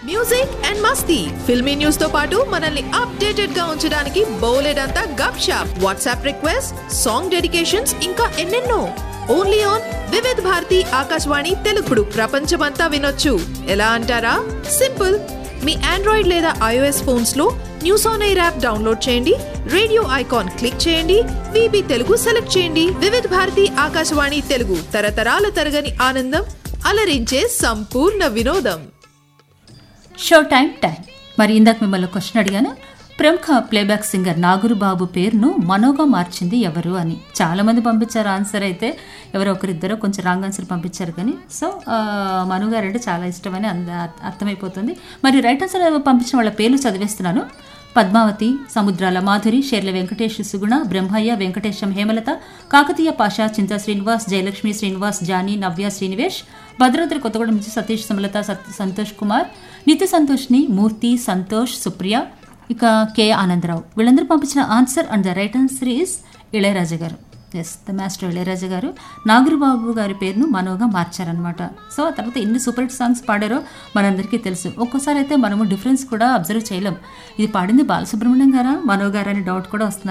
music and మస్తీ filmy news తో పాటు మనల్ని అప్డేటెడ్ గా ఉంచడానికి బోలెడంతా గప్ షాప్ వాట్సాప్ రిక్వెస్ట్ సాంగ్ డెడికేషన్స్ ఇంకా ఎన్నెన్నో ఓన్లీ ఆన్ వివిధ్ భారతి ఆకాశవాణి తెలుగుడు ప్రపంచమంతా వినొచ్చు ఎలా అంటారా సింపుల్ మీ ఆండ్రాయిడ్ లేదా ఐఓఎస్ ఫోన్స్ లో news on air app download చేయండి రేడియో ఐకాన్ క్లిక్ చేయండి విబి తెలుగు సెలెక్ట్ చేయండి వివిధ్ భారతి ఆకాశవాణి తెలుగు తరతరాల తరగని ఆనందం అలరించే సంపూర్ణ వినోదం షో టైం టైం మరి ఇందాక మిమ్మల్ని క్వశ్చన్ అడిగాను ప్రముఖ ప్లేబ్యాక్ సింగర్ నాగురుబాబు పేరును మనోగా మార్చింది ఎవరు అని చాలా మంది పంపించారు ఆన్సర్ అయితే ఎవరో ఒకరిద్దరో కొంచెం రాంగ్ ఆన్సర్ పంపించారు కానీ సో ఆ, మను గారు అంటే చాలా ఇష్టమని అంద అర్థమైపోతుంది మరి రైట్ ఆన్సర్ పంపించిన వాళ్ళ పేర్లు చదివేస్తున్నాను పద్మావతి సముద్రాల మాధురి షేర్ల వెంకటేష్ సుగుణ బ్రహ్మయ్య వెంకటేశం హేమలత కాకతీయ పాషా చింత శ్రీనివాస్ జయలక్ష్మి శ్రీనివాస్ జానీ నవ్య శ్రీనివేష్ భద్రాద్రి కొత్తగూడెం నుంచి సతీష్ సమలత సత్- సంతోష్ కుమార్ నిత్య సంతోష్ని మూర్తి సంతోష్ సుప్రియ ఇక కె ఆనందరావు వీళ్ళందరూ పంపించిన answer and the right answer is Ilaiyaraaja గారు ఎస్ ద మాస్టర్ ఇళయరాజా గారు నాగరుబాబు గారి పేరును మనోగా మార్చారనమాట సో ఆ తర్వాత ఎన్ని సూపర్ హిట్ సాంగ్స్ పాడారో మనందరికీ తెలుసు ఒక్కోసారి అయితే మనము డిఫరెన్స్ కూడా అబ్జర్వ్ చేయలేం ఇది పాడింది బాలసుబ్రహ్మణ్యం గారా మనో గారా అని డౌట్ కూడా వస్తుంది